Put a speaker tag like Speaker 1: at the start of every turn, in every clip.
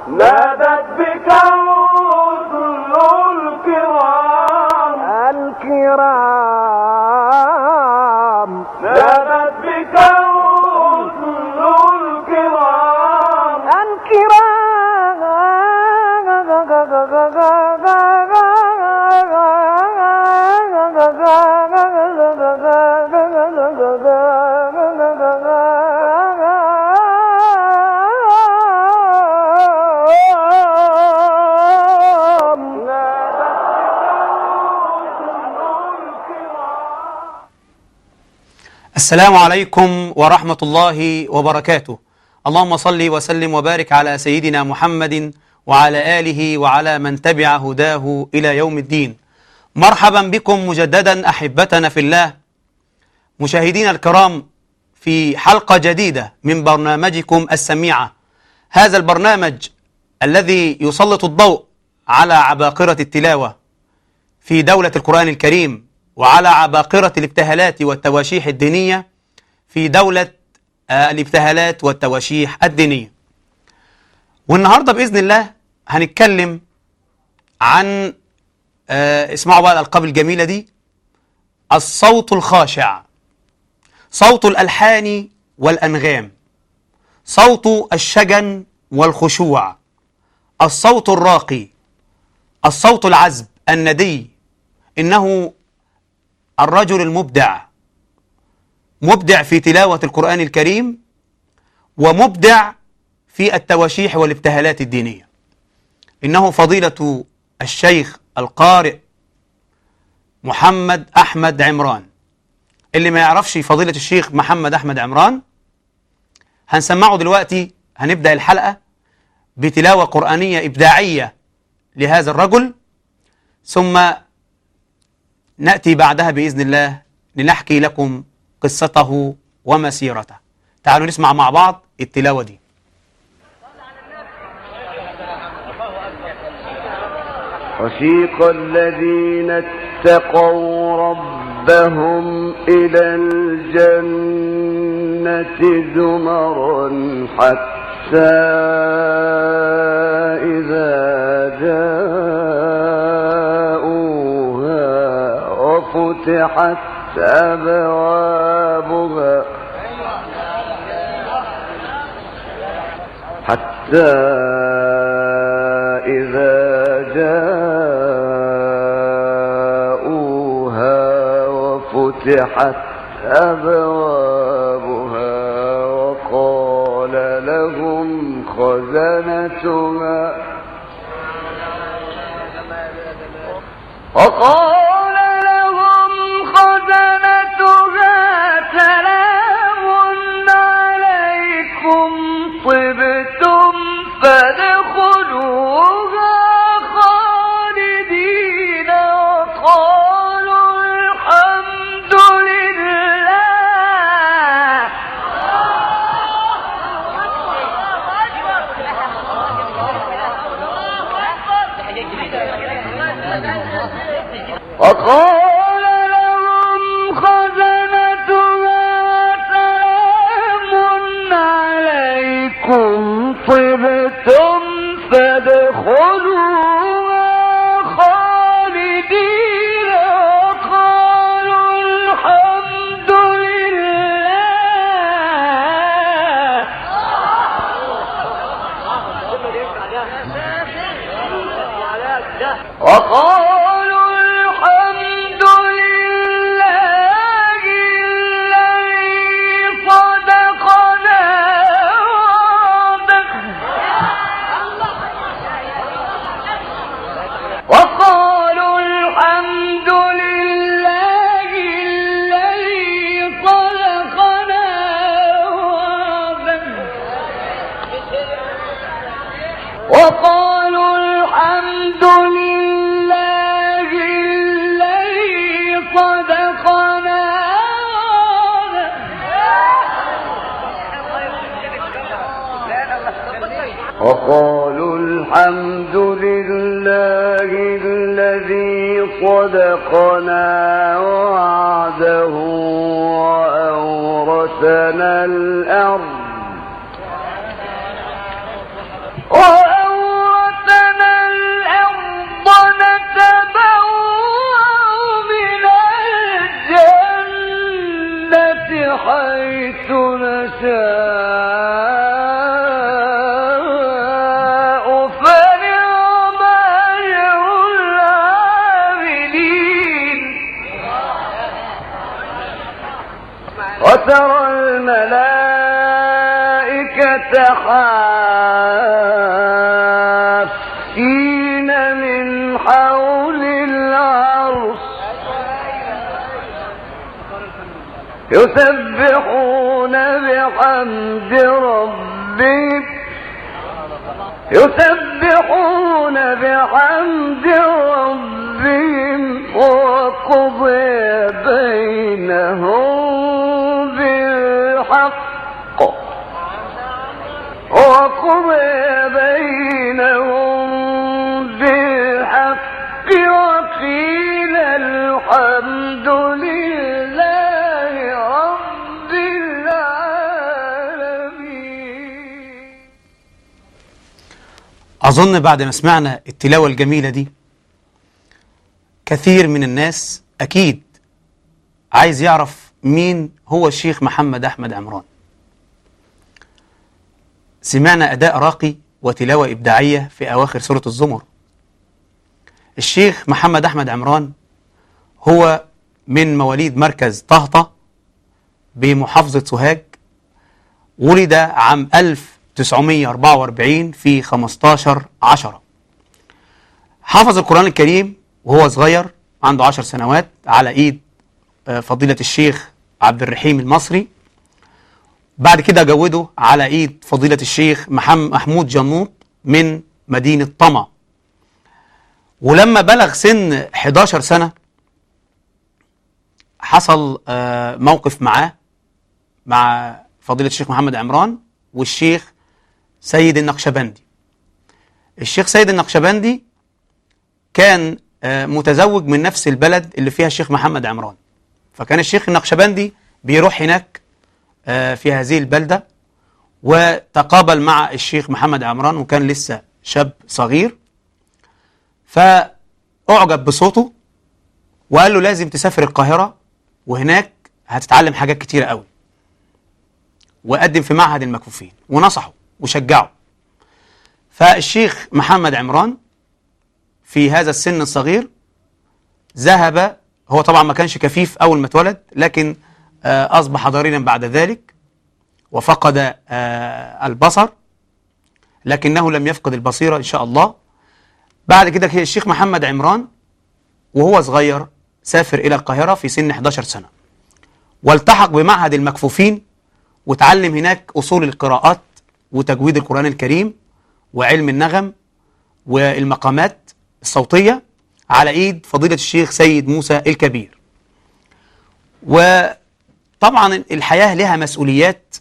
Speaker 1: نادت بك الرسل الكرام
Speaker 2: الكرام
Speaker 1: نادت بك الرسل الكرام
Speaker 3: السلام عليكم ورحمة الله وبركاته اللهم صل وسلم وبارك على سيدنا محمد وعلى آله وعلى من تبع هداه إلى يوم الدين مرحبا بكم مجددا أحبتنا في الله مشاهدينا الكرام في حلقة جديدة من برنامجكم السميعة هذا البرنامج الذي يسلط الضوء على عباقرة التلاوة في دولة القرآن الكريم وعلى عباقرة الابتهالات والتواشيح الدينية في دولة آه، الابتهالات والتواشيح الدينية والنهاردة بإذن الله هنتكلم عن آه، اسمعوا بقى الألقاب الجميلة دي الصوت الخاشع صوت الألحان والأنغام صوت الشجن والخشوع الصوت الراقي الصوت العذب الندي إنه الرجل المبدع مبدع في تلاوة القرآن الكريم ومبدع في التواشيح والابتهالات الدينية إنه فضيلة الشيخ القارئ محمد أحمد عمران اللي ما يعرفش فضيلة الشيخ محمد أحمد عمران هنسمعه دلوقتي هنبدأ الحلقة بتلاوة قرآنية إبداعية لهذا الرجل ثم نأتي بعدها بإذن الله لنحكي لكم قصته ومسيرته تعالوا نسمع مع بعض التلاوة دي
Speaker 1: وسيق الذين اتقوا ربهم إلى الجنة زمرا حتى إذا جاءوها وفتحت أبوابها حتى إذا جاءوها وفتحت أبوابها وقال لهم خزنتها وقال لهم خزنتها سلام عليكم طبتم فادخلوها خالدين وقالوا الحمد لله وقال لهم خزنتها سلام عليكم طبتم فادخلوها خالدين وقالوا الحمد لله وقالوا الحمد لله الذي صدقنا وعده وقالوا الحمد لله الذي صدقنا وعده وقالوا الحمد لله الذي صدقنا وقالوا الحمد لله الذي صدقنا وعده وأورثنا الأرض وأورثنا حيث نشاء فنعم أجر العاملين وترى الملائكة حافين من حول العرش يسبحون بحمد ربهم يسبحون بحمد ربهم وقضي بينهم بالحق وقضي بينهم بالحق وقيل الحمد لله رب العالمين
Speaker 3: أظن بعد ما سمعنا التلاوة الجميلة دي كثير من الناس أكيد عايز يعرف مين هو الشيخ محمد أحمد عمران سمعنا أداء راقي وتلاوة إبداعية في أواخر سورة الزمر الشيخ محمد أحمد عمران هو من مواليد مركز طهطة بمحافظة سوهاج ولد عام 1944 في 15 عشرة حفظ القرآن الكريم وهو صغير عنده 10 سنوات على إيد آه، فضيلة الشيخ عبد الرحيم المصري بعد كده جوده على إيد فضيلة الشيخ محمد محمود جنوط من مدينة طمع ولما بلغ سن 11 سنة حصل آه، موقف معاه مع فضيلة الشيخ محمد عمران والشيخ سيد النقشبندي الشيخ سيد النقشبندي كان آه، متزوج من نفس البلد اللي فيها الشيخ محمد عمران فكان الشيخ النقشبندي بيروح هناك آه، في هذه البلدة وتقابل مع الشيخ محمد عمران وكان لسه شاب صغير فأعجب بصوته وقال له لازم تسافر القاهرة وهناك هتتعلم حاجات كتيرة قوي وقدم في معهد المكفوفين ونصحه وشجعه فالشيخ محمد عمران في هذا السن الصغير ذهب هو طبعا ما كانش كفيف أول ما اتولد لكن آه، أصبح ضريرا بعد ذلك وفقد آه، البصر لكنه لم يفقد البصيرة إن شاء الله بعد كده الشيخ محمد عمران وهو صغير سافر إلى القاهرة في سن 11 سنة والتحق بمعهد المكفوفين وتعلم هناك أصول القراءات وتجويد القرآن الكريم وعلم النغم والمقامات الصوتية على إيد فضيلة الشيخ سيد موسى الكبير وطبعا الحياة لها مسؤوليات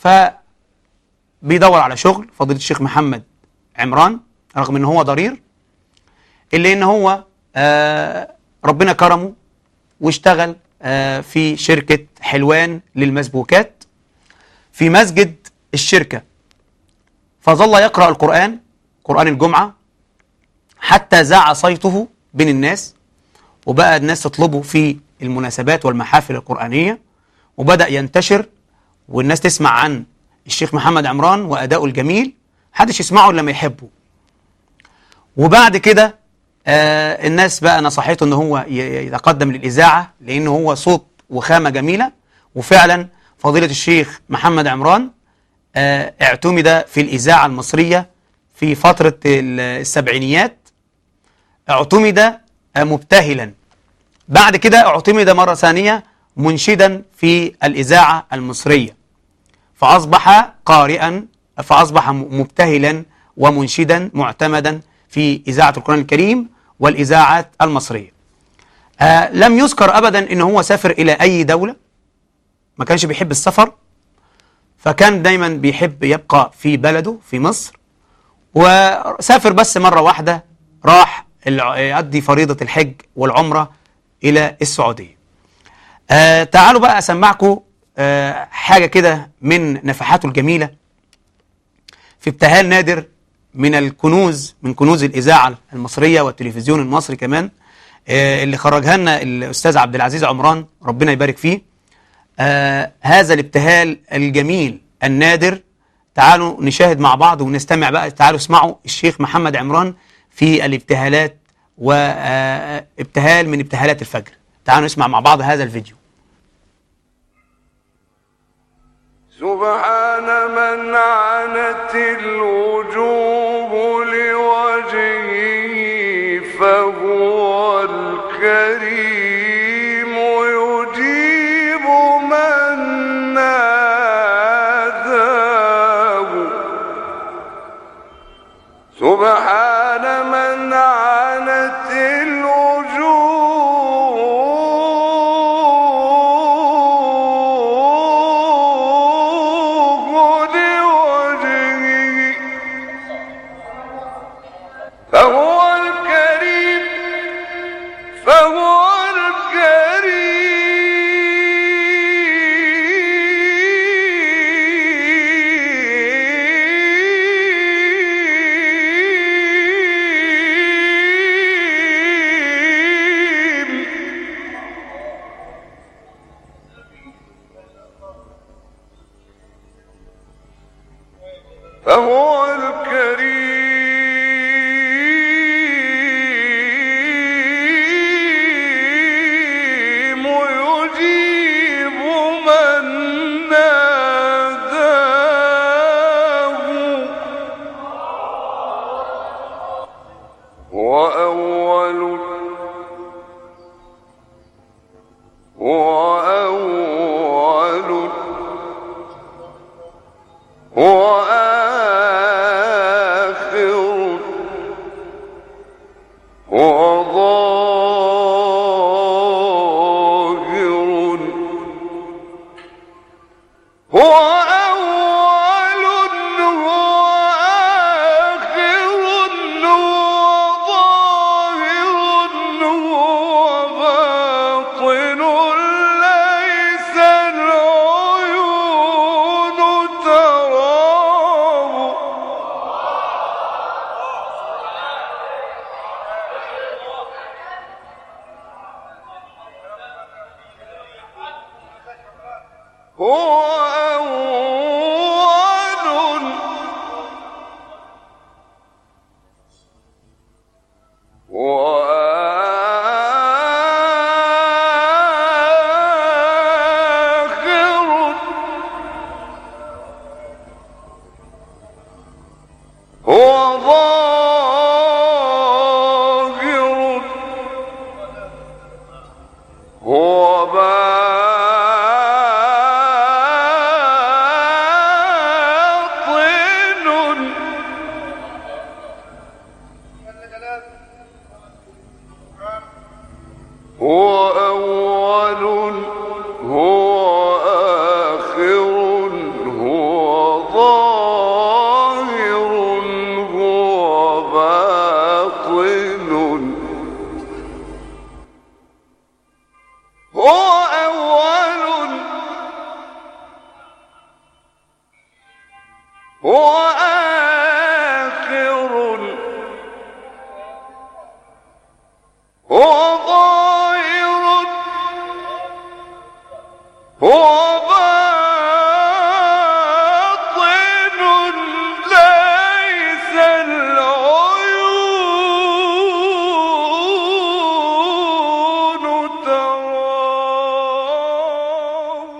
Speaker 3: فبيدور على شغل فضيلة الشيخ محمد عمران رغم ان هو ضرير الا ان هو آه ربنا كرمه واشتغل آه في شركة حلوان للمسبوكات في مسجد الشركة فظل يقرأ القرآن قرآن الجمعة حتى زاع صيته بين الناس وبقى الناس تطلبه في المناسبات والمحافل القرآنية وبدأ ينتشر والناس تسمع عن الشيخ محمد عمران وأداؤه الجميل محدش يسمعه إلا لما يحبه وبعد كده آه الناس بقى نصحته ان هو ي- يتقدم للإذاعة لأنه هو صوت وخامة جميلة وفعلا فضيلة الشيخ محمد عمران آه اعتمد في الإذاعة المصرية في فترة ال- السبعينيات اعتمد آه مبتهلا بعد كده اعتمد مرة ثانية منشدا في الإذاعة المصرية فأصبح قارئا فأصبح م- مبتهلا ومنشدا معتمدا في إذاعة القرآن الكريم والإذاعات المصرية آه لم يذكر أبدا أنه هو سافر إلى أي دولة ما كانش بيحب السفر فكان دايما بيحب يبقى في بلده في مصر وسافر بس مرة واحدة راح الع- يؤدي فريضة الحج والعمرة إلى السعودية آه تعالوا بقى أسمعكم آه حاجة كده من نفحاته الجميلة في ابتهال نادر من الكنوز من كنوز الإذاعة المصرية والتلفزيون المصري كمان آه اللي خرجها لنا الأستاذ عبد العزيز عمران ربنا يبارك فيه آه هذا الابتهال الجميل النادر تعالوا نشاهد مع بعض ونستمع بقى تعالوا اسمعوا الشيخ محمد عمران في الابتهالات وابتهال من ابتهالات الفجر تعالوا نسمع مع بعض هذا الفيديو
Speaker 1: سبحان من عنت الوجوه لوجهه فهو الكريم يجيب من ناداه سبحان من عنت الوجوه لوجهه فهو الكريم فهو الكريم فهو الكريم يجيب من ناداه وأول وأول وآخر وظاهر هو أول هو آخر هو ظاهر هو باطن ليس العيون تراه هو أول وآخر هو ظاهر هو باطن هو أول هو آخر هو ظاهر هو باطن هو أول هو آخر هو ظاهر هو باطن ليس العيون تراه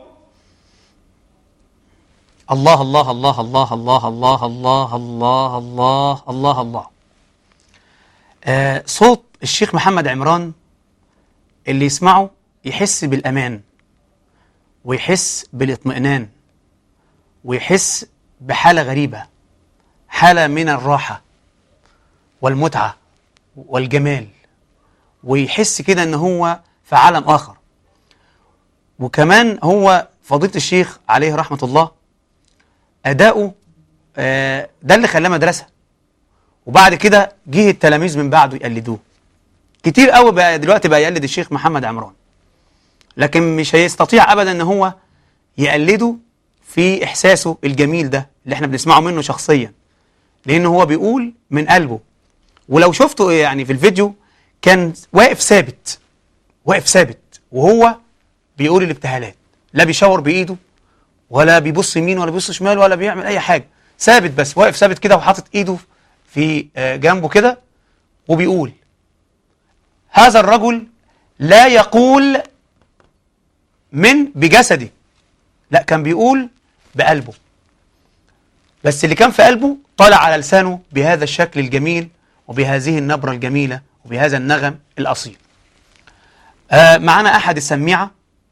Speaker 3: الله الله الله الله الله الله الله الله الله الله الله آه صوت الشيخ محمد عمران اللي يسمعه يحس بالأمان ويحس بالاطمئنان ويحس بحالة غريبة حالة من الراحة والمتعة والجمال ويحس كده ان هو في عالم آخر وكمان هو فضيلة الشيخ عليه رحمة الله أداؤه آه، ده اللي خلاه مدرسة وبعد كده جه التلاميذ من بعده يقلدوه كتير قوي بقى دلوقتي بقى يقلد الشيخ محمد عمران لكن مش هيستطيع ابدا ان هو يقلده في احساسه الجميل ده اللي احنا بنسمعه منه شخصيا لان هو بيقول من قلبه ولو شفته يعني في الفيديو كان واقف ثابت واقف ثابت وهو بيقول الابتهالات لا بيشاور بايده ولا بيبص يمين ولا بيبص شمال ولا بيعمل اي حاجه ثابت بس واقف ثابت كده وحاطط ايده في آه، جنبه كده وبيقول هذا الرجل لا يقول من بجسده لا كان بيقول بقلبه بس اللي كان في قلبه طالع على لسانه بهذا الشكل الجميل وبهذه النبرة الجميلة وبهذا النغم الأصيل آه معنا أحد السميعة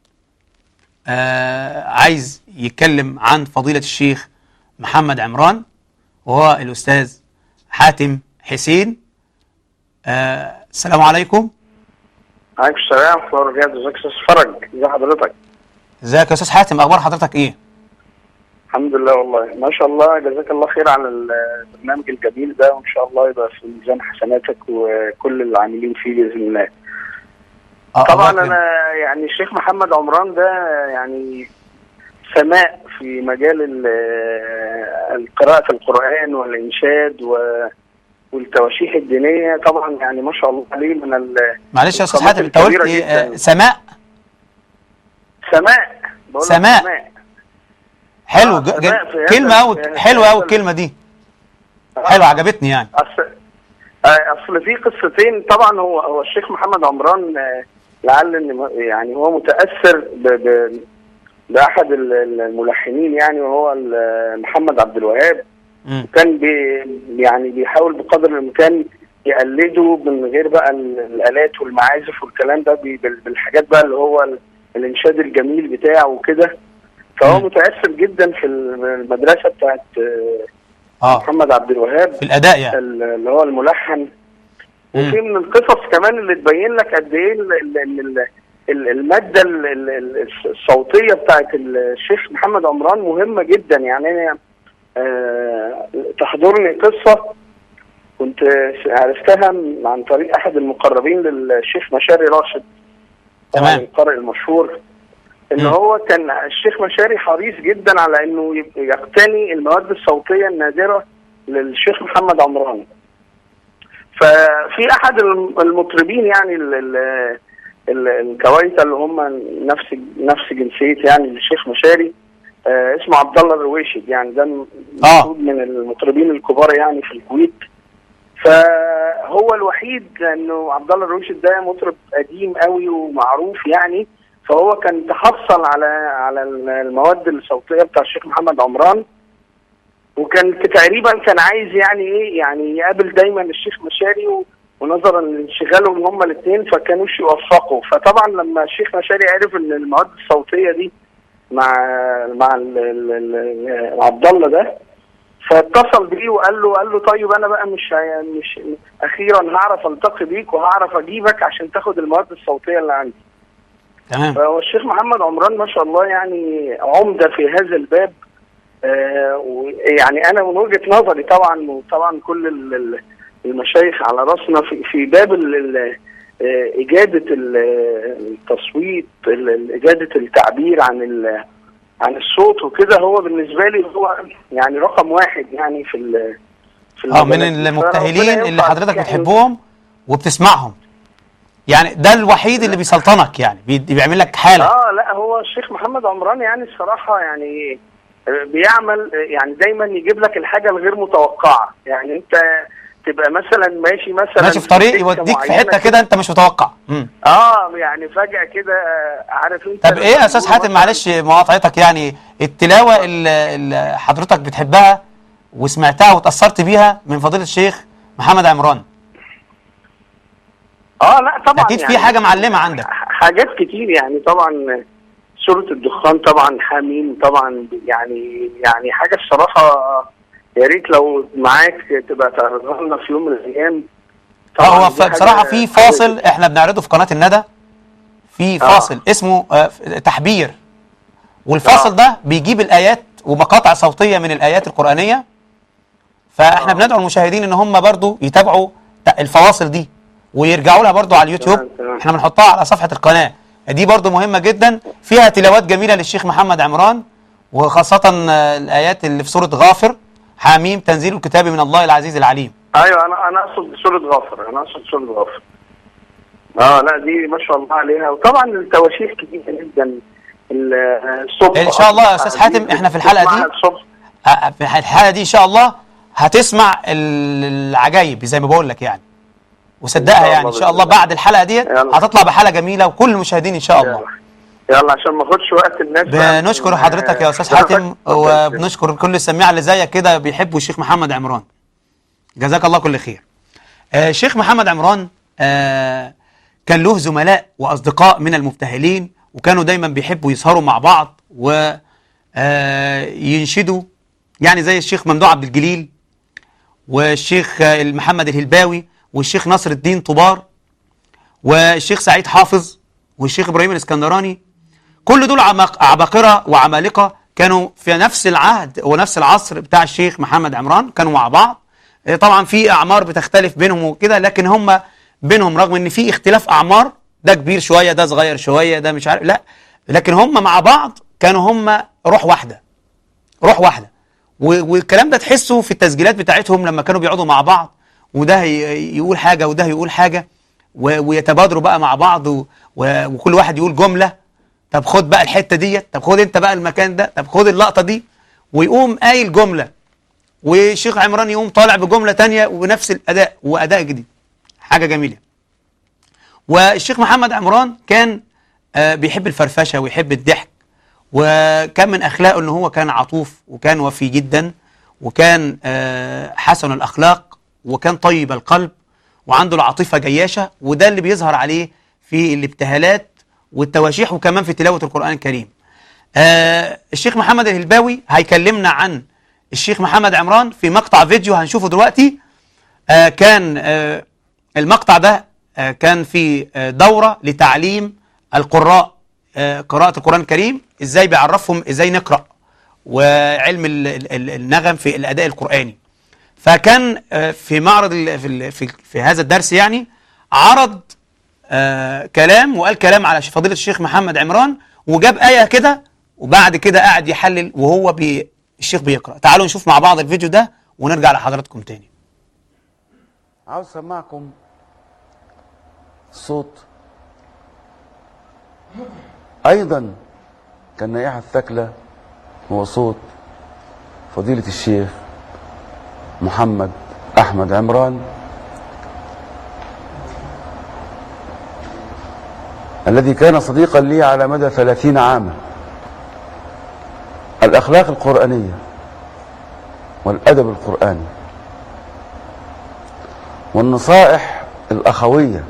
Speaker 3: آه عايز يتكلم عن فضيلة الشيخ محمد عمران وهو الأستاذ حاتم حسين آه السلام عليكم
Speaker 2: عليكم السلام ورحمة الله وبركاته ازيك يا استاذ فرج ازي حضرتك
Speaker 3: ازيك يا أستاذ حاتم أخبار حضرتك إيه؟
Speaker 2: الحمد لله والله ما شاء الله جزاك الله خير على البرنامج الجميل ده وان شاء الله يبقى في ميزان حسناتك وكل العاملين فيه باذن الله
Speaker 3: آه
Speaker 2: طبعا
Speaker 3: الله يكرمك.
Speaker 2: انا يعني الشيخ محمد عمران ده يعني سماء في مجال ال- قراءة القرآن والإنشاد و- والتواشيح الدينية طبعا يعني ما شاء الله عليه من ال-
Speaker 3: معلش يا أستاذ
Speaker 2: القامات
Speaker 3: حاتم أنت قلت
Speaker 2: الكبيرة
Speaker 3: إيه آه
Speaker 2: جداً.
Speaker 3: سماء
Speaker 2: سماء بقول لك
Speaker 3: سماء. حلو
Speaker 2: آه،
Speaker 3: ج- ج-
Speaker 2: سماء في هذا-
Speaker 3: كلمة أوي
Speaker 2: في
Speaker 3: حلوة
Speaker 2: هذا
Speaker 3: أوي
Speaker 2: ال-
Speaker 3: الكلمة دي حلوة عجبتني يعني
Speaker 2: اصل آه، اصل في قصتين طبعا هو هو الشيخ محمد عمران آه، لعل ان م- يعني هو متاثر ب ب باحد ال- ال- الملحنين يعني وهو ال- محمد عبد الوهاب
Speaker 3: مم.
Speaker 2: كان بي يعني بيحاول بقدر الامكان يقلده من غير بقى ال- الالات والمعازف والكلام ده بي- بال- بالحاجات بقى اللي هو ال- الانشاد الجميل بتاعه وكده فهو
Speaker 3: مم.
Speaker 2: متاثر جدا في المدرسه بتاعت آه،
Speaker 3: اه
Speaker 2: محمد عبد الوهاب
Speaker 3: في الأداء يعني
Speaker 2: اللي هو الملحن
Speaker 3: مم.
Speaker 2: وفي من القصص كمان اللي تبين لك قد ايه ال- ال- ال- ال- الماده ال- ال- ال- الصوتيه بتاعت الشيخ محمد عمران مهمه جدا يعني انا آه، تحضرني قصه كنت عرفتها عن طريق احد المقربين للشيخ مشاري راشد طبعا
Speaker 3: تمام.
Speaker 2: القارئ المشهور ان
Speaker 3: مم.
Speaker 2: هو كان الشيخ مشاري حريص جدا على انه يب- يقتني المواد الصوتيه النادره للشيخ محمد عمران ففي احد الم- المطربين يعني ال- ال- ال- الكويته اللي هم نفس نفس جنسيه يعني الشيخ مشاري آه، اسمه عبد الله الرويشد يعني ده م-
Speaker 3: آه.
Speaker 2: مفروض من المطربين الكبار يعني في الكويت فهو الوحيد لانه عبد الله الرويشد ده مطرب قديم قوي ومعروف يعني فهو كان تحصل على على المواد الصوتيه بتاع الشيخ محمد عمران وكان تقريبا كان عايز يعني ايه يعني يقابل دايما الشيخ مشاري و- ونظرا لانشغالهم هما الاثنين فكانوش يوفقوا فطبعا لما الشيخ مشاري عرف ان المواد الصوتيه دي مع مع ال- ال- ال- عبد الله ده فاتصل بيه وقال له قال له طيب انا بقى مش ه- مش اخيرا هعرف التقي بيك وهعرف اجيبك عشان تاخد المواد الصوتيه اللي عندي
Speaker 3: تمام
Speaker 2: فهو الشيخ محمد عمران ما شاء الله يعني عمده في هذا الباب آه ويعني انا من وجهه نظري طبعا وطبعا كل ال- ال- المشايخ على راسنا في, في باب ال- ال- آه، اجاده ال- التصويت ال- ال- اجاده التعبير عن ال- عن الصوت وكده هو بالنسبه لي هو يعني رقم واحد يعني في ال- في
Speaker 3: اه من
Speaker 2: المجالات دي.
Speaker 3: المبتهلين
Speaker 2: فربنا
Speaker 3: اللي
Speaker 2: ينفع
Speaker 3: حضرتك
Speaker 2: يعني
Speaker 3: بتحبهم وبتسمعهم يعني ده الوحيد اللي بيسلطنك يعني بي- بيعمل لك حالة
Speaker 2: اه لا هو الشيخ محمد عمران يعني الصراحه يعني آه، بيعمل آه، يعني دايما يجيب لك الحاجه الغير متوقعه يعني انت تبقى مثلا ماشي مثلا
Speaker 3: ماشي في طريق
Speaker 2: سكة
Speaker 3: يوديك في
Speaker 2: معينة
Speaker 3: حتة كده انت مش متوقع مم.
Speaker 2: اه يعني فجاه كده آه، عارف انت
Speaker 3: طب
Speaker 2: لما
Speaker 3: ايه يا استاذ
Speaker 2: بيقولوا
Speaker 3: حاتم
Speaker 2: مثلاً-
Speaker 3: معلش مقاطعتك يعني التلاوة اللي اللي حضرتك بتحبها وسمعتها وتأثرت بيها من فضيلة الشيخ محمد عمران
Speaker 2: اه لا طبعا
Speaker 3: أكيد في حاجة معلمة عندك.
Speaker 2: ح- حاجات كتير يعني طبعا سورة الدخان طبعا حميم طبعا يعني يعني حاجة الصراحة يا ريت لو معاك تبقى تعرضها لنا في يوم من الأيام
Speaker 3: اه هو
Speaker 2: دي
Speaker 3: ف-
Speaker 2: حاجة-
Speaker 3: بصراحة في
Speaker 2: حاجة
Speaker 3: فاصل احنا بنعرضه في قناة الندى في فاصل اسمه آه، ف- تحبير والفاصل
Speaker 2: آه.
Speaker 3: ده بيجيب الآيات ومقاطع صوتية من الآيات القرآنية فاحنا
Speaker 2: آه.
Speaker 3: بندعو المشاهدين ان هم برضو يتابعوا ت- الفواصل دي ويرجعوا لها برضو على اليوتيوب
Speaker 2: تمام، تمام.
Speaker 3: احنا بنحطها على صفحة القناة دي برضو مهمة جدا فيها تلاوات جميلة للشيخ محمد عمران وخاصة آه، الآيات اللي في سورة غافر حاميم تنزيل الكتاب من الله العزيز العليم
Speaker 2: ايوه انا انا اقصد سورة غافر انا اقصد سورة غافر اه لا دي ما شاء الله عليها وطبعا التواشيح كتير جدا ال- الصبح
Speaker 3: إن شاء الله يا أستاذ حاتم، إحنا في الحلقة دي-
Speaker 2: تسمعها الصبح
Speaker 3: ه- في الحلقه دي ان شاء الله هتسمع ال- العجايب زي ما بقول لك يعني وصدقها
Speaker 2: إن شاء
Speaker 3: يعني
Speaker 2: الله
Speaker 3: ان شاء الله
Speaker 2: بإذن الله.
Speaker 3: بعد الحلقه ديت
Speaker 2: يلا.
Speaker 3: هتطلع بحلقه جميله وكل المشاهدين ان شاء الله
Speaker 2: يلا يلا عشان ما اخدش وقت الناس بقى.
Speaker 3: بنشكر حضرتك يا استاذ حاتم وبنشكر كل السماع اللي زيك كده بيحبوا الشيخ محمد عمران جزاك الله كل خير آه الشيخ محمد عمران آه كان له زملاء واصدقاء من المبتهلين وكانوا دايما بيحبوا يسهروا مع بعض و آه ينشدوا يعني زي الشيخ ممدوح عبد الجليل والشيخ آه، محمد الهلباوي والشيخ نصر الدين طبار والشيخ سعيد حافظ والشيخ ابراهيم الاسكندراني كل دول عماق- عباقرة وعمالقة كانوا في نفس العهد ونفس العصر بتاع الشيخ محمد عمران كانوا مع بعض آه، طبعا في أعمار بتختلف بينهم وكده لكن هم بينهم رغم ان في اختلاف أعمار ده كبير شوية ده صغير شوية ده مش عارف لا لكن هم مع بعض كانوا هم روح واحدة روح واحدة و- والكلام ده تحسه في التسجيلات بتاعتهم لما كانوا بيقعدوا مع بعض وده هي- يقول حاجة وده يقول حاجة و- ويتبادروا بقى مع بعض و- و- وكل واحد يقول جملة طب خد بقى الحتة ديت طب خد انت بقى المكان ده طب خد اللقطة دي ويقوم قايل جملة والشيخ عمران يقوم طالع بجملة تانية ونفس الأداء وأداء جديد حاجة جميلة والشيخ محمد عمران كان آه، بيحب الفرفشة ويحب الضحك وكان من أخلاقه أنه هو كان عطوف وكان وفي جدا وكان آه، حسن الأخلاق وكان طيب القلب وعنده العاطفة جياشة وده اللي بيظهر عليه في الابتهالات والتواشيح وكمان في تلاوة القرآن الكريم آه الشيخ محمد الهلباوي هيكلمنا عن الشيخ محمد عمران في مقطع فيديو هنشوفه دلوقتي آه كان آه المقطع ده آه كان في آه دورة لتعليم القراء آه قراءة القرآن الكريم ازاي بيعرفهم ازاي نقرأ وعلم ال- ال- ال- النغم في الأداء القرآني فكان آه في معرض ال- في, ال- في, في هذا الدرس يعني عرض آه كلام وقال كلام على فضيلة الشيخ محمد عمران وجاب آية كده وبعد كده قاعد يحلل وهو بي الشيخ بيقرأ تعالوا نشوف مع بعض الفيديو ده ونرجع لحضراتكم تاني
Speaker 4: عاوز اسمعكم صوت ايضا كالنائحة الثكلى هو صوت فضيلة الشيخ محمد احمد عمران الذي كان صديقا لي على مدى ثلاثين عاما الاخلاق القرآنية والادب القرآني والنصائح الأخوية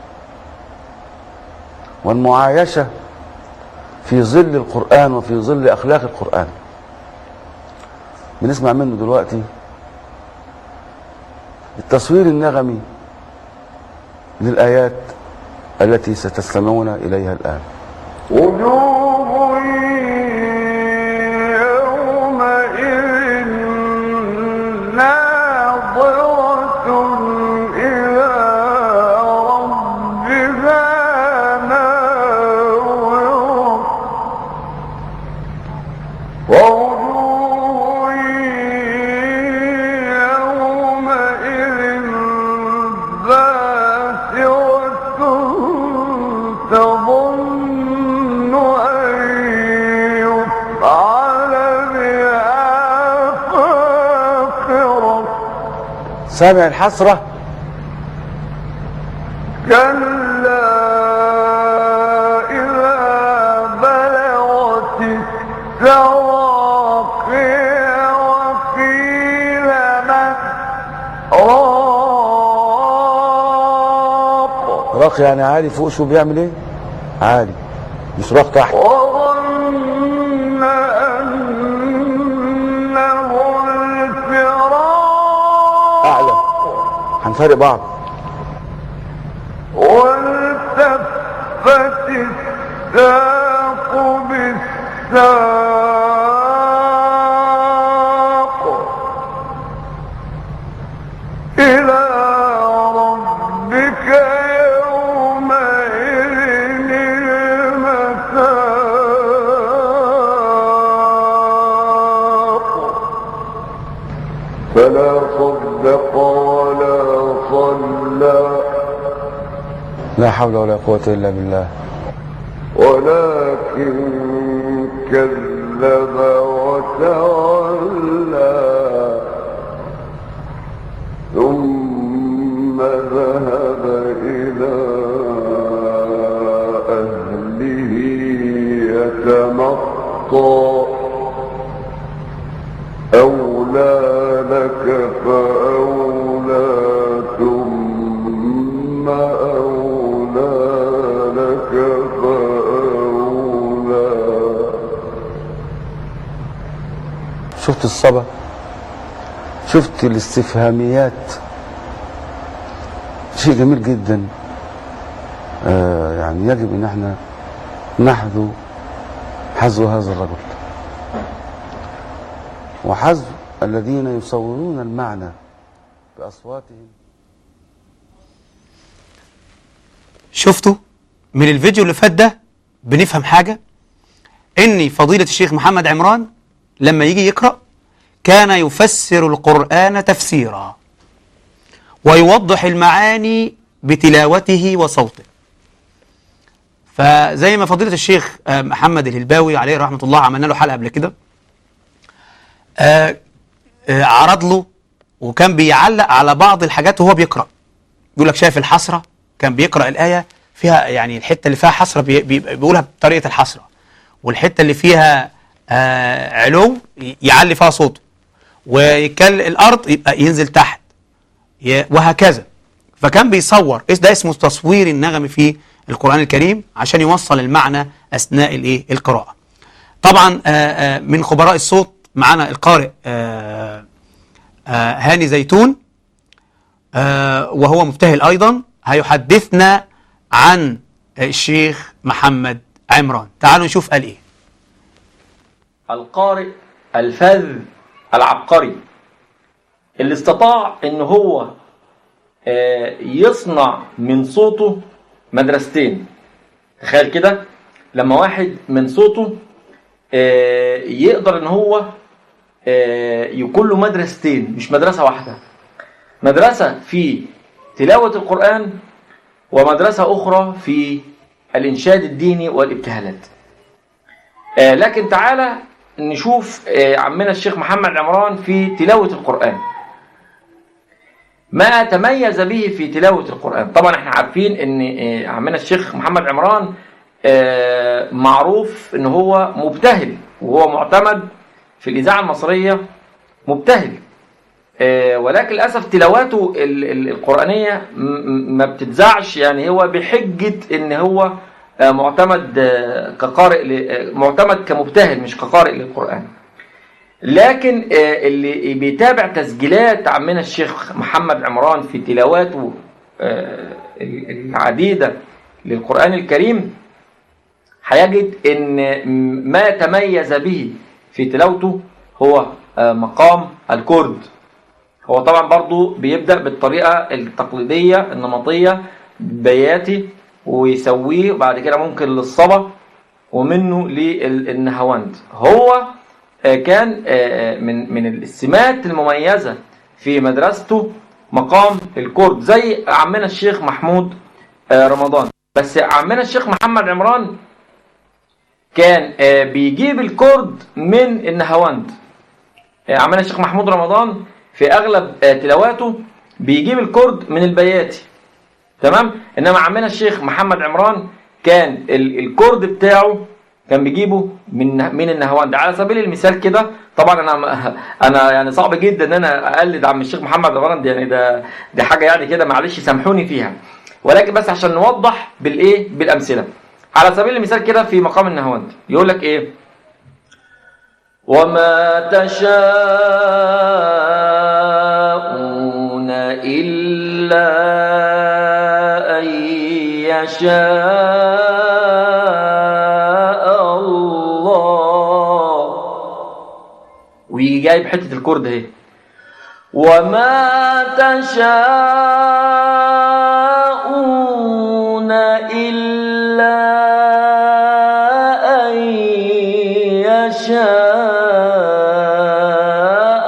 Speaker 4: والمعايشة في ظل القرآن وفي ظل أخلاق القرآن بنسمع منه دلوقتي التصوير النغمي للآيات التي ستستمعون إليها الآن
Speaker 1: وجوه يومئذ ناظرة إلى ربها ناظرة ووجوه يومئذ باسرة تظن أن يفعل بها فاقرة
Speaker 4: سامع الحسرة
Speaker 1: كلا إذا بلغت التراقي وقيل من راق
Speaker 4: راق يعني عالي فوق شو بيعمل ايه عالي مش راق تحت
Speaker 1: وظن أنه الفراق
Speaker 4: اعلى هنفرق بعض
Speaker 1: والتفت الساق بالساق إلى ربك يومئذ المساق فلا صدق ولا صلى
Speaker 4: لا حول ولا قوة الا بالله
Speaker 1: ولكن كذب وتولى ثم ذهب إلى أهله يتمطى أولى لك فأولى ثم أولى لك فأولى
Speaker 4: شفت الصبا شفت الاستفهاميات شيء جميل جدا آه يعني يجب ان احنا نحذو حذو هذا الرجل وحذو الذين يصورون المعنى بأصواتهم
Speaker 3: شفتوا من الفيديو اللي فات ده بنفهم حاجة ان فضيلة الشيخ محمد عمران لما يجي يقرأ كان يفسر القرآن تفسيرا ويوضح المعاني بتلاوته وصوته فزي ما فضيلة الشيخ آه، محمد الهلباوي عليه رحمة الله عملنا له حلقة قبل كده آه، آه، عرض له وكان بيعلق على بعض الحاجات وهو بيقرأ يقول لك شايف الحسرة كان بيقرأ الآية فيها يعني الحتة اللي فيها حسرة بي بي بيقولها بطريقة الحسرة والحتة اللي فيها آه علو ي- يعلي فيها صوته ويتكلم الأرض يبقى ينزل تحت ي- وهكذا فكان بيصور إيه ده اسمه تصوير النغم في القرآن الكريم عشان يوصل المعنى أثناء الإيه القراءة طبعا آه آه من خبراء الصوت معنا القارئ آه آه هاني زيتون آه، وهو مبتهل أيضا هيحدثنا عن الشيخ محمد عمران تعالوا نشوف قال إيه
Speaker 5: القارئ الفذ العبقري اللي استطاع ان هو آه، يصنع من صوته مدرستين تخيل كده لما واحد من صوته آه، يقدر ان هو آه، يكون له مدرستين مش مدرسة واحدة مدرسة في تلاوة القرآن ومدرسة أخرى في الإنشاد الديني والابتهالات آه، لكن تعالى نشوف آه، عمنا الشيخ محمد عمران في تلاوة القرآن ما تميز به في تلاوة القرآن طبعا احنا عارفين ان آه، عمنا الشيخ محمد عمران آه، معروف ان هو مبتهل وهو معتمد في الإذاعة المصرية مبتهل آه، ولكن للأسف تلاواته ال- ال- القرآنية م- م- ما بتتذاعش يعني هو بحجة ان هو آه، معتمد آه، كقارئ ل- آه، معتمد كمبتهل مش كقارئ للقرآن لكن آه، اللي بيتابع تسجيلات عمنا الشيخ محمد عمران في تلاواته آه، العديدة للقرآن الكريم هيجد ان ما تميز به في تلاوته هو آه، مقام الكرد هو طبعا برضو بيبدأ بالطريقة التقليدية النمطية بياتي ويسويه وبعد كده ممكن للصبا ومنه للنهواند هو آه، كان آه، من من السمات المميزة في مدرسته مقام الكرد زي عمنا الشيخ محمود آه، رمضان بس عمنا الشيخ محمد عمران كان آه، بيجيب الكرد من النهواند آه، عمنا الشيخ محمود رمضان في اغلب آه، تلاواته بيجيب الكرد من البياتي تمام انما عمنا الشيخ محمد عمران كان ال- الكرد بتاعه كان بيجيبه من من النهواند على سبيل المثال كده طبعا انا انا يعني صعب جدا ان انا اقلد عم الشيخ محمد عمران دي يعني ده دي حاجه يعني كده معلش سامحوني فيها ولكن بس عشان نوضح بالايه بالامثله على سبيل المثال كده في مقام النهواند يقول لك ايه وما تشاءون إلا أن يشاء الله ويجي جايب حتة الكرد اهي وما تشاءون إلا أن يشاء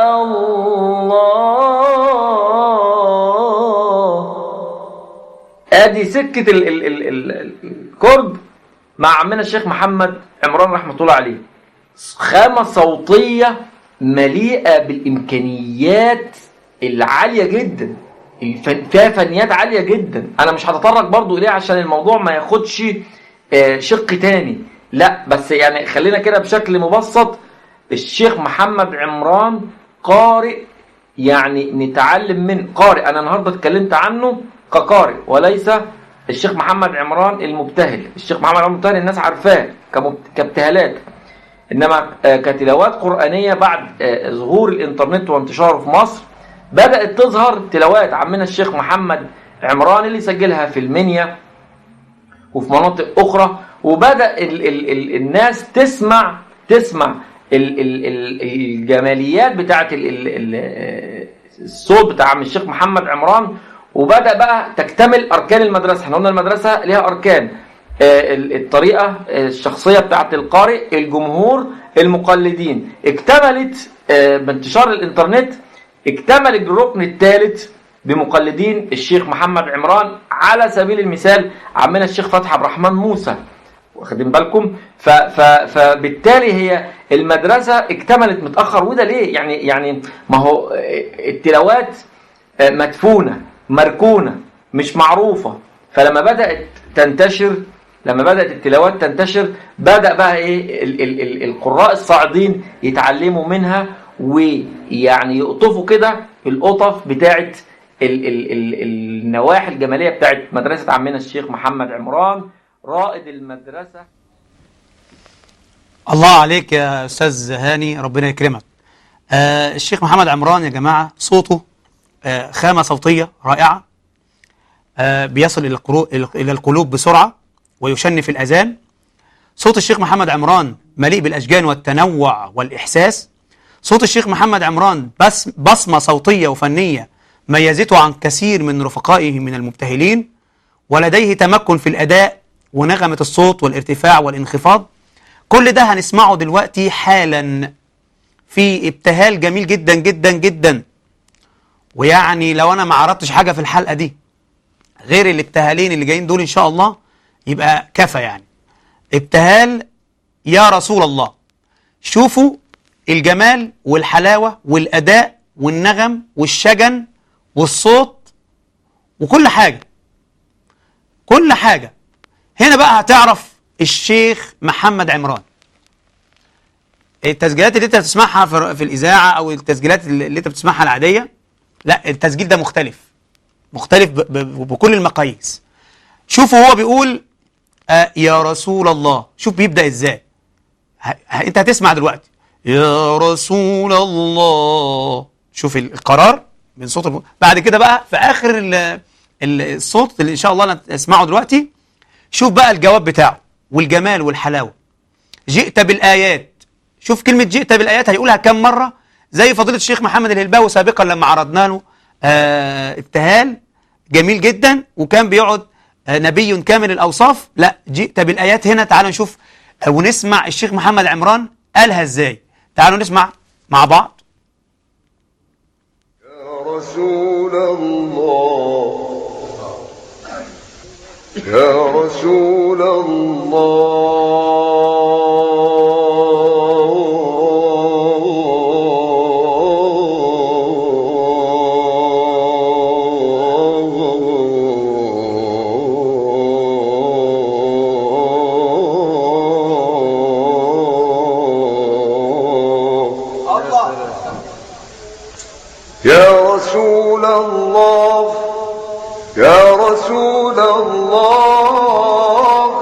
Speaker 5: الله ادي سكة ال ال ال ال الكرد مع عمنا الشيخ محمد عمران رحمة الله عليه خامة صوتية مليئة بالإمكانيات العالية جدا الفن- فيها فنيات عالية جدا أنا مش هتطرق برضو إليه عشان الموضوع ما ياخدش آه، شق تاني لا بس يعني خلينا كده بشكل مبسط الشيخ محمد عمران قارئ يعني نتعلم من قارئ انا النهارده اتكلمت عنه كقارئ وليس الشيخ محمد عمران المبتهل الشيخ محمد عمران المبتهل الناس عارفاه كمبت- كابتهالات انما آه، كتلاوات قرانيه بعد آه، ظهور الانترنت وانتشاره في مصر بدات تظهر تلاوات عمنا الشيخ محمد عمران اللي سجلها في المنيا وفي مناطق اخرى وبدا ال ال ال الناس تسمع تسمع ال ال ال الجماليات بتاعه ال ال ال الصوت بتاع عم الشيخ محمد عمران وبدا بقى تكتمل اركان المدرسه احنا قلنا المدرسه ليها اركان آه، ال- الطريقه آه، الشخصيه بتاعه القارئ الجمهور المقلدين اكتملت آه، بانتشار الانترنت اكتمل الركن الثالث بمقلدين الشيخ محمد عمران على سبيل المثال عمنا الشيخ فتحي عبد الرحمن موسى واخدين بالكم ف ف فبالتالي هي المدرسه اكتملت متاخر وده ليه يعني يعني ما هو التلاوات مدفونه مركونه مش معروفه فلما بدات تنتشر لما بدات التلاوات تنتشر بدا بقى ايه ال ال ال القراء الصاعدين يتعلموا منها ويعني يقطفوا كده القطف بتاعت ال ال ال النواحي الجماليه بتاعت مدرسه عمنا الشيخ محمد عمران رائد المدرسه
Speaker 3: الله عليك يا أستاذ هاني ربنا يكرمك آه الشيخ محمد عمران يا جماعة صوته آه خامة صوتية رائعة آه بيصل إلى القرو- إلى القلوب بسرعة ويشنف الأذان صوت الشيخ محمد عمران مليء بالأشجان والتنوع والإحساس صوت الشيخ محمد عمران بس بصمة صوتية وفنية ميزته عن كثير من رفقائه من المبتهلين ولديه تمكن في الأداء ونغمة الصوت والارتفاع والانخفاض كل ده هنسمعه دلوقتي حالا في ابتهال جميل جدا جدا جدا ويعني لو انا ما عرضتش حاجة في الحلقة دي غير الابتهالين اللي جايين دول ان شاء الله يبقى كفى يعني ابتهال يا رسول الله شوفوا الجمال والحلاوة والأداء والنغم والشجن والصوت وكل حاجة كل حاجة هنا بقى هتعرف الشيخ محمد عمران التسجيلات اللي انت بتسمعها في, في الإذاعة أو التسجيلات اللي اللي انت بتسمعها العادية لا التسجيل ده مختلف مختلف ب ب بكل المقاييس شوفوا هو بيقول آه يا رسول الله شوف بيبدأ ازاي ه- ه- انت هتسمع دلوقتي يا رسول الله شوف ال- القرار من صوت الم... بعد كده بقى في اخر ال... ال- الصوت اللي ان شاء الله انا اسمعه دلوقتي شوف بقى الجواب بتاعه والجمال والحلاوه جئت بالايات شوف كلمه جئت بالايات هيقولها كم مره زي فضيله الشيخ محمد الهلباوي سابقا لما عرضنا له آه ابتهال جميل جدا وكان بيقعد آه نبي كامل الاوصاف لا جئت بالايات هنا تعالوا نشوف آه ونسمع الشيخ محمد عمران قالها ازاي تعالوا نسمع مع بعض
Speaker 1: يا رسول الله يا رسول الله يا رسول الله يا رسول الله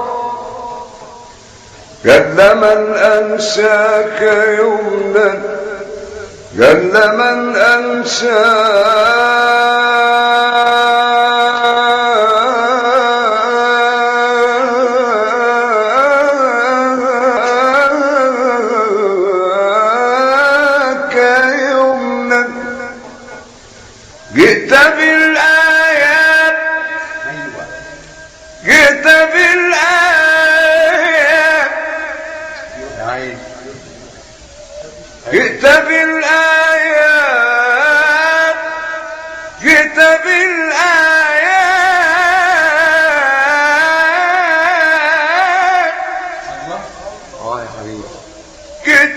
Speaker 1: جل من أنساك يمنا جل من أنساك يمنا جئت بالآيات جئت بالآيات جئت بالآيات جئت بالآيات جئت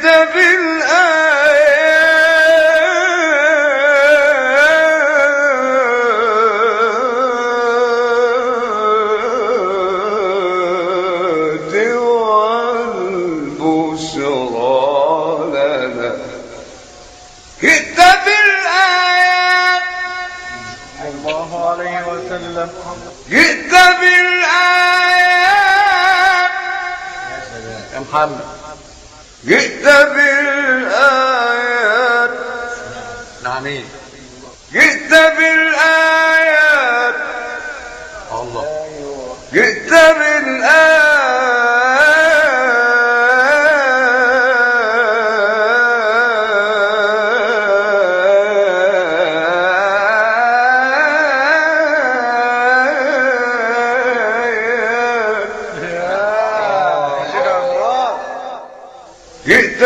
Speaker 1: جئت بالآيات
Speaker 6: يا محمد
Speaker 1: جئت بالآيات
Speaker 6: نعمين
Speaker 1: جئت بالآيات
Speaker 6: الله
Speaker 1: جئت بالآيات جئت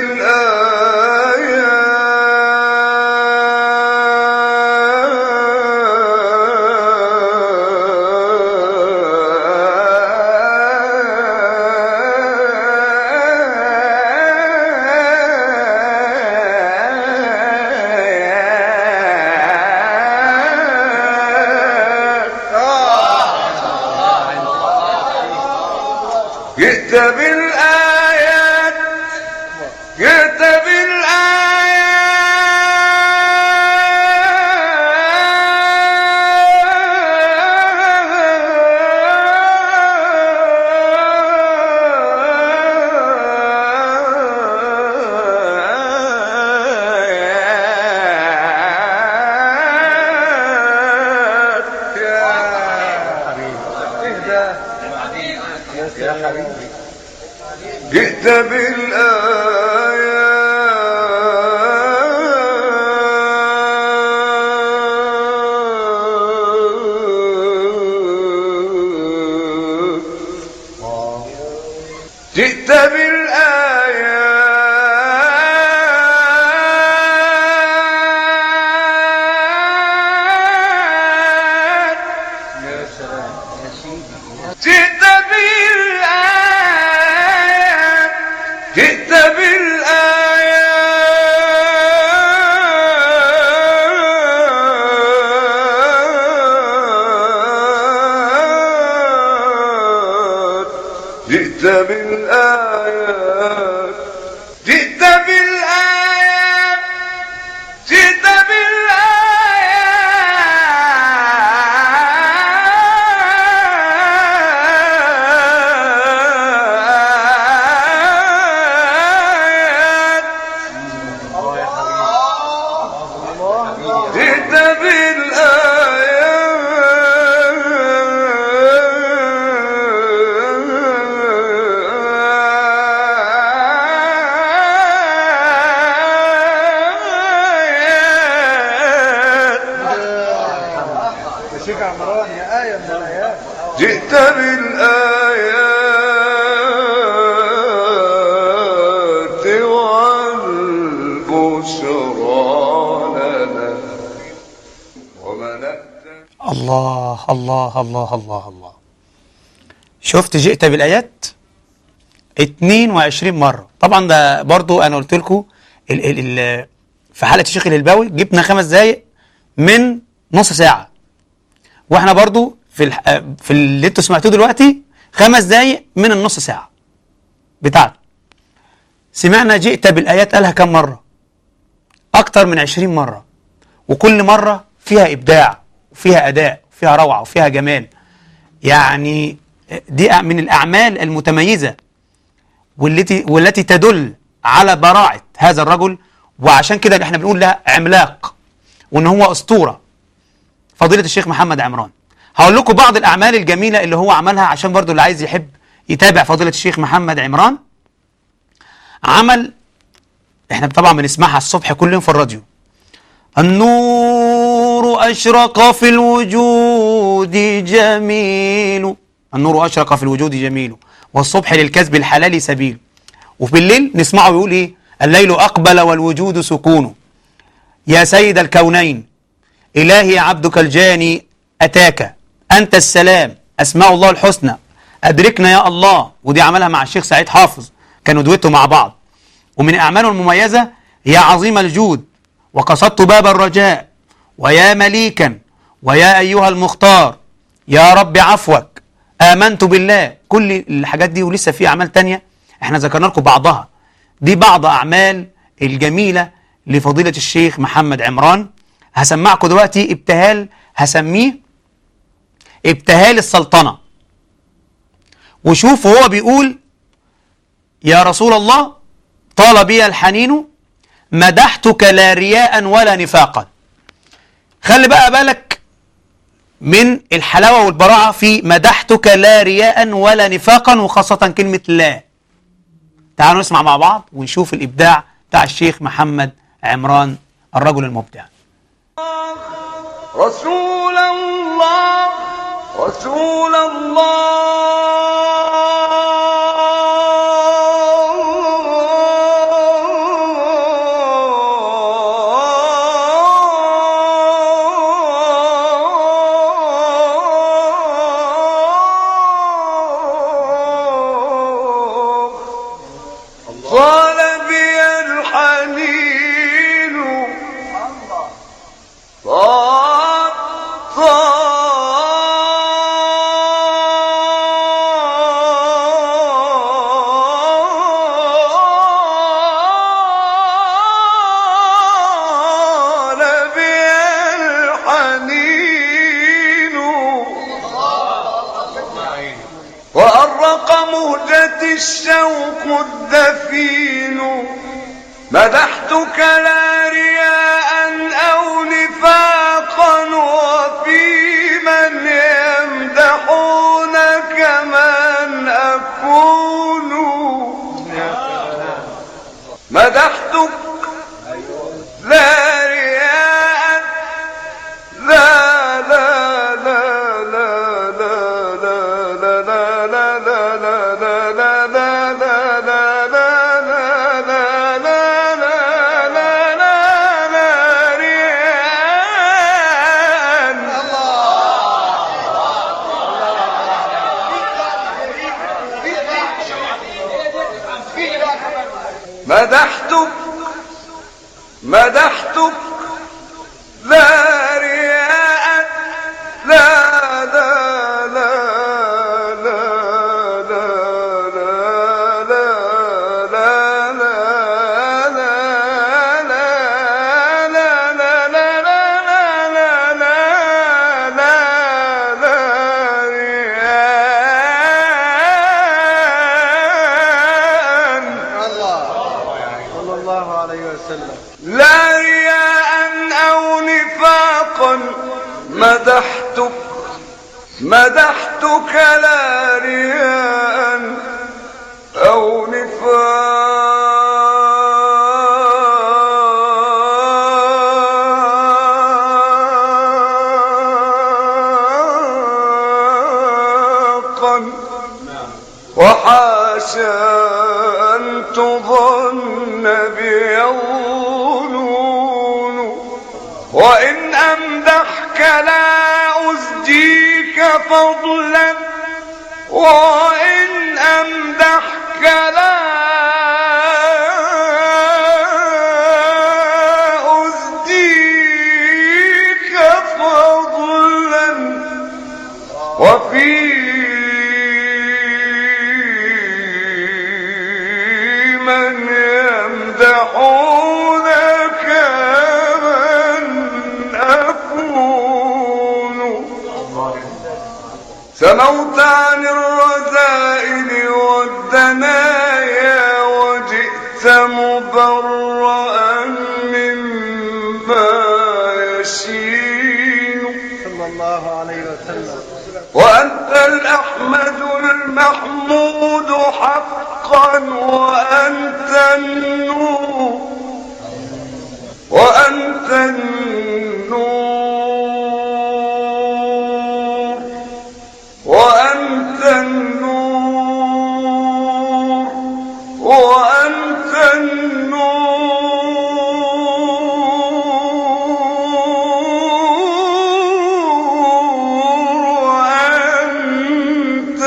Speaker 1: بالآيات جئت بالآيات جئت بالآيات
Speaker 6: يا حبيبي
Speaker 1: جئت بالآيات جئت بالآيات
Speaker 6: يا سلام يا سيدي
Speaker 1: جئت بالآيات جئت بالآيات جئت بالآيات جئت بالآيات جئت بالآيات
Speaker 6: الله يا حبيبي
Speaker 1: جئت بالآيات
Speaker 6: يا شيخ عمران يا آية من الآيات
Speaker 1: جئت بالآيات والبشرى لنا وملأت
Speaker 3: الله الله الله الله الله شفت جئت بالآيات 22 مرة طبعا ده برضو أنا قلت لكم ال ال ال في حلقة الشيخ الهلباوي جبنا خمس دقايق من نص ساعة واحنا برضو في الح... في اللي انتوا سمعتوه دلوقتي خمس دقايق من النص ساعة بتاعته سمعنا جئت بالآيات قالها كم مرة أكتر من 20 مرة وكل مرة فيها إبداع وفيها أداء وفيها روعة وفيها جمال يعني دي من الأعمال المتميزة والتي والتي تدل على براعة هذا الرجل وعشان كده احنا بنقول لها عملاق وان هو أسطورة فضيلة الشيخ محمد عمران هقول لكم بعض الأعمال الجميلة اللي هو عملها عشان برضو اللي عايز يحب يتابع فضيلة الشيخ محمد عمران عمل احنا طبعا بنسمعها الصبح كل يوم في الراديو النور أشرق في الوجود جميل النور أشرق في الوجود جميل والصبح للكسب الحلال سبيل وبالليل نسمعه يقول إيه الليل أقبل والوجود سكون يا سيد الكونين إلهي عبدك الجاني أتاك أنت السلام أسماء الله الحسنى أدركنا يا الله ودي عملها مع الشيخ سعيد حافظ كانوا دويتوا مع بعض ومن أعماله المميزة يا عظيم الجود وقصدت باب الرجاء ويا مليكا ويا أيها المختار يا رب عفوك آمنت بالله كل الحاجات دي ولسه في أعمال تانية احنا ذكرنا لكم بعضها دي بعض أعمال الجميلة لفضيلة الشيخ محمد عمران هسمعكم دلوقتي ابتهال هسميه ابتهال السلطنة وشوف وهو بيقول يا رسول الله طال بي الحنين مدحتك لا رياء ولا نفاقا خلي بقى بالك من الحلاوة والبراعة في مدحتك لا رياء ولا نفاقا وخاصة كلمة لا تعالوا نسمع مع بعض ونشوف الإبداع بتاع الشيخ محمد عمران الرجل المبدع
Speaker 1: رسول الله رسول الله طال بي الحنين طال طال بي الحنين وأرق مهجة الشوق الدفين مدحتك لا رياء أو نفاقا وفي من يمدحونك من أكون مدحتك لا رياء لا لا لا لا لا لا لا لا لا لا لا لا لا لا لا مدحتك مدحتك لا رياء لا لا لا لا لا لا لا لا لا لا لا لا لا لا لا لا لا رياء
Speaker 6: صلى الله عليه وسلم
Speaker 1: لا رياء أو نفاقا مدحتك مدحتك لا رياء أو نفاقا وحاشا أن تظن بي الظنون وإن أمدحك لا أزجيك فضلا وإن أمدحك لا أزجيك فضلا وفي من يمدحونك من أكون سموت عن الرذائل والدنايا وجئت مبرأ مما يشين
Speaker 6: صلى الله عليه وسلم
Speaker 1: وأنت الأحمد المحمود حقا وأنت النور وأنت النور وأنت النور وأنت النور وأنت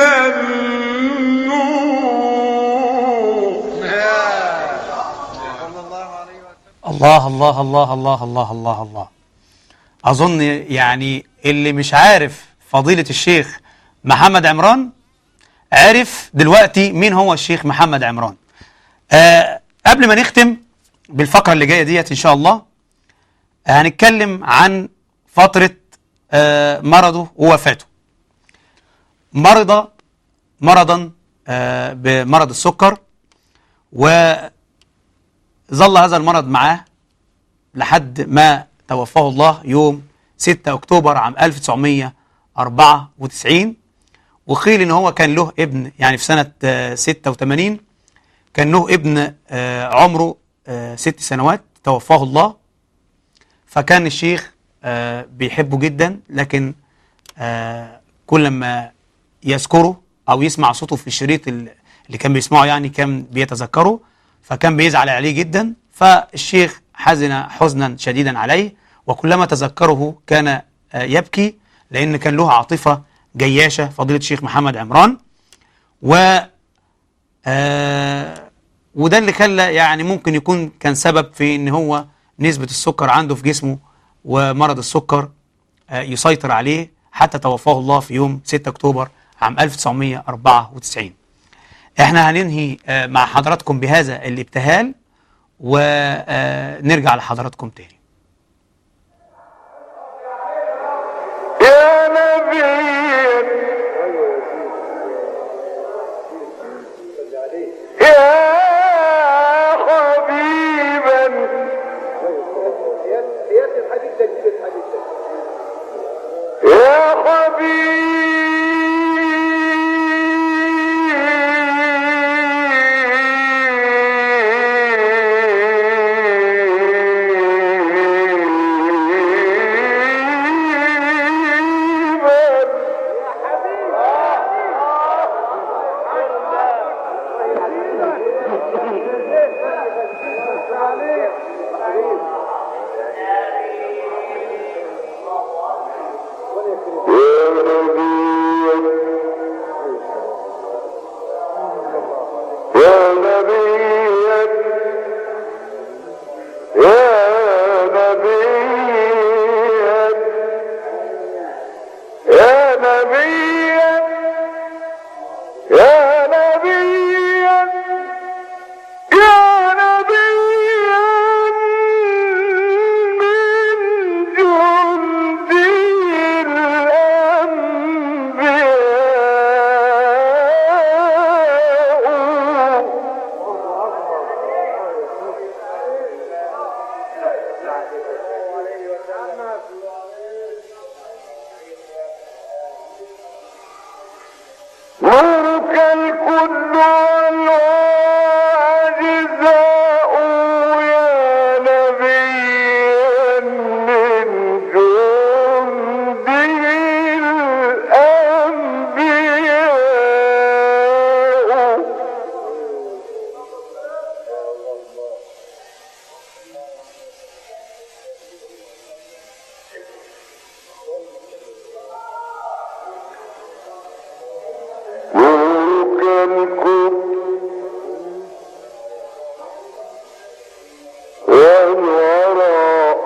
Speaker 1: النور
Speaker 6: صلى الله عليه وسلم
Speaker 3: الله الله الله الله الله الله الله أظن يعني اللي مش عارف فضيلة الشيخ محمد عمران عرف دلوقتي مين هو الشيخ محمد عمران آه قبل ما نختم بالفقرة اللي جاية ديت إن شاء الله هنتكلم عن فترة آه مرضه ووفاته مرض مرضا آه، بمرض السكر وظل هذا المرض معاه لحد ما توفاه الله يوم 6 أكتوبر عام 1994 وقيل إن هو كان له ابن يعني في سنة آه، 86 كان له ابن آه، عمره آه، ست سنوات توفاه الله فكان الشيخ آه، بيحبه جدا لكن آه، كل ما يذكره او يسمع صوته في الشريط ال- اللي كان بيسمعه يعني كان بيتذكره فكان بيزعل عليه جدا فالشيخ حزن حزنا شديدا عليه وكلما تذكره كان آه، يبكي لان كان له عاطفه جياشه فضيله الشيخ محمد عمران و آه وده اللي خلى يعني ممكن يكون كان سبب في ان هو نسبة السكر عنده في جسمه ومرض السكر آه يسيطر عليه حتى توفاه الله في يوم 6 اكتوبر عام 1994 احنا هننهي آه مع حضراتكم بهذا الابتهال ونرجع لحضراتكم تاني
Speaker 1: يا نبي يا حبيبا يا حبيبا يا نبي يا نبي يا نبي يا نبي يا نبي يا نبي من جند الأنبياء نورك الكل والعجزاء يا نبيا من جند الأنبياء نورك الكل والورى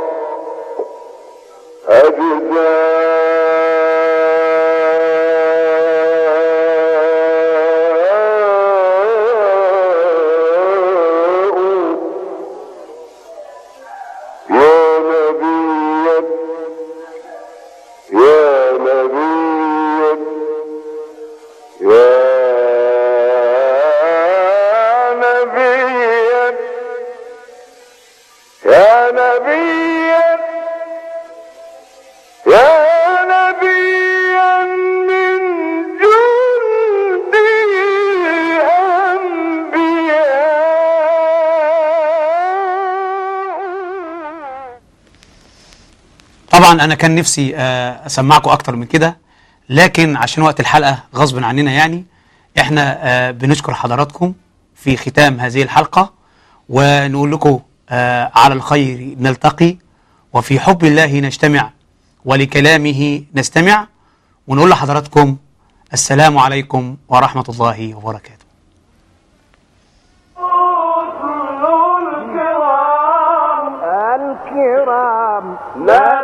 Speaker 1: أجزاء يا نبي يا نبي يا نبيا يا نبيا يا نبيا من جند الأنبياء
Speaker 3: طبعا انا كان نفسي آه، اسمعكم اكتر من كده لكن عشان وقت الحلقه غصب عننا يعني احنا آه، بنشكر حضراتكم في ختام هذه الحلقه ونقول لكم آه، على الخير نلتقي وفي حب الله نجتمع ولكلامه نستمع ونقول لحضراتكم السلام عليكم ورحمه الله وبركاته
Speaker 1: الكرام لا